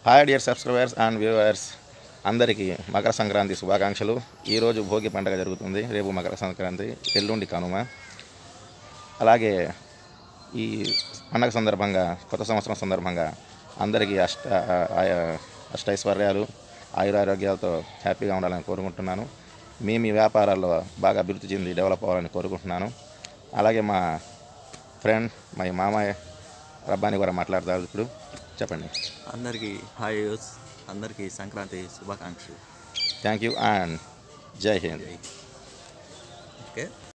hi dear subscribers and viewers అందరికీ మకర సంక్రాంతి శుభాకాంక్షలు ఈరోజు భోగి పండుగ జరుగుతుంది రేపు మకర సంక్రాంతి ఎల్లుండి కనుమ అలాగే ఈ పండగ సందర్భంగా కొత్త సంవత్సరం సందర్భంగా అందరికీ అష్ట ఆయ- అష్టైశ్వర్యాలు ఆయురారోగ్యాలతో హ్యాపీగా ఉండాలని కోరుకుంటున్నాను మీ మీ వ్యాపారాల్లో బాగా అభివృద్ధి చెంది డెవలప్ అవ్వాలని కోరుకుంటున్నాను అలాగే మా ఫ్రెండ్ మా మామయ్య రబ్బాని కూడా మాట్లాడతారు ఇప్పుడు చెప్పండి అందరికీ హాయ్ యూస్ అందరికీ సంక్రాంతి శుభాకాంక్షలు థ్యాంక్ యూ అండ్ జై హింద్ ఓకే